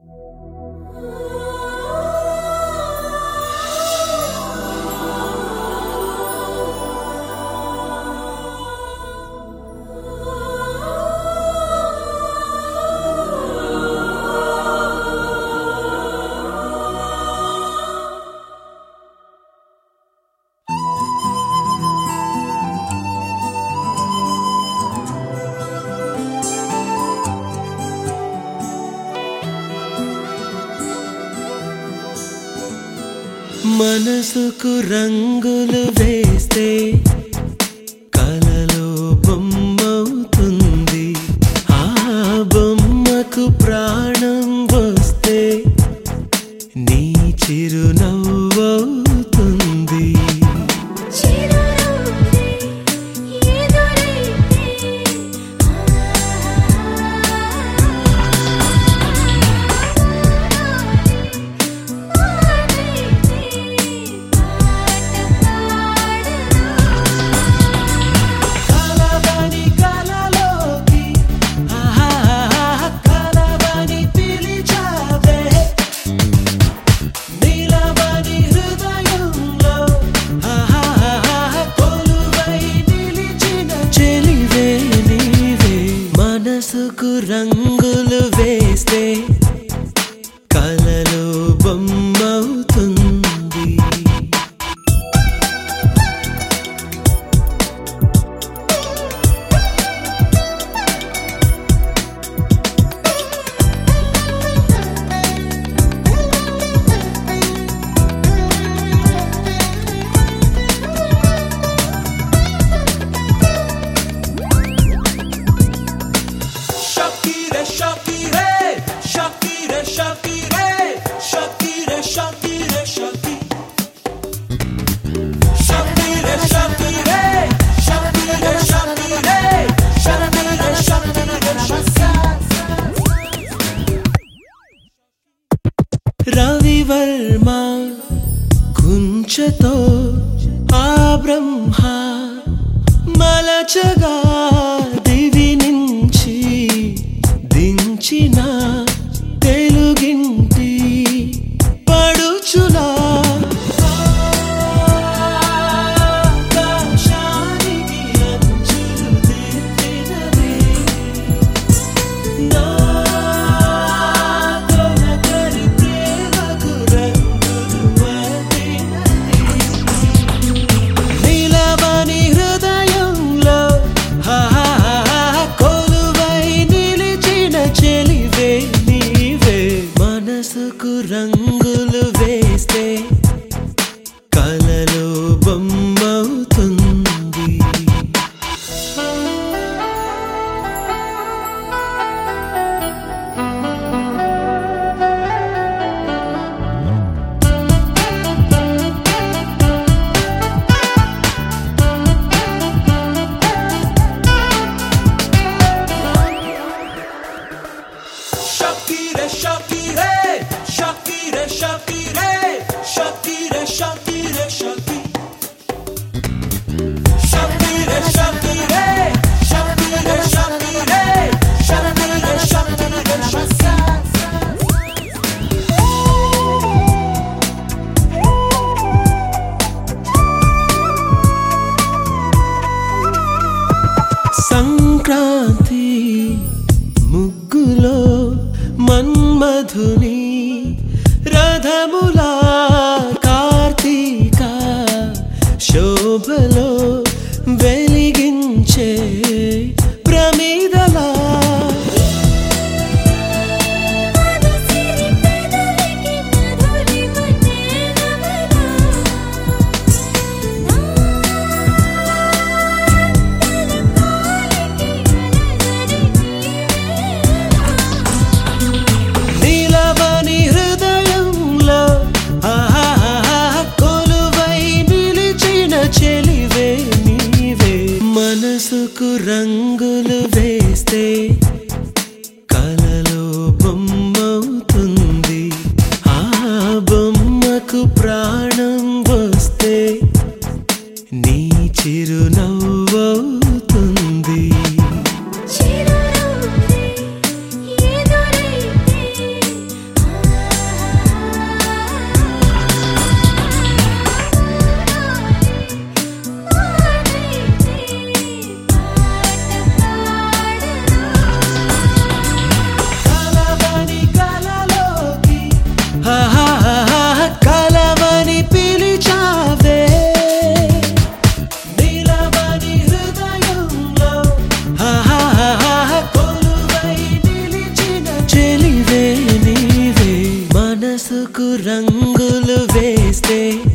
మనసుకు రంగులు వేస్తే కలలో బొమ్మవుతుంది ఆ బొమ్మకు ప్రాణం వస్తే నీ చిరునవ్వవుతుంది చిరునవ్వే ఎదురైతే కలవని కలలోకి ఆహా కలవని పిలిచావే నీలవని హృదయంలో ఆహా కొలువై నిలిచిన చెలివే నీవే మనసుకు రంగులు వేస్తే కలలో బొమ్మవుతుంది Shakire, Shakire, Shakire, Shakire, Shakire, Shakire, Shakire. Shakire, Shakire, Shakire, Shakire, Shakire, Shakire, Ravi Varma కుంచతో ఆ బ్రహ్మ మలచగా దివి నుంచి దించిన తెలుగింటి పడుచులా ఆకాశానికి అంచులు దిద్దినది. నా తొలకరి ప్రేమకు రంగులు అద్దినది. నీలవని హృదయంలో ఆహా కొలువై నిలిచిన చెలివే నీవే మనసుకు రంగులు వేస్తే కలలో బొమ్మవుతుంది Shakire, Shakire, Shakire, Shakire, Shakire, Shakire, Shakire. Shakire, Shakire, Shakire, Shakire, Shakire, Shakire, Shakire. Sankranti ముగ్గులో మన్మధుని రథములా కార్తీక శోభలో వెలిగించే ప్రమిదలా మనసిరి పెదవికి మధురిమ నేనవనా నీలవ మనసుకు రంగులు వేస్తే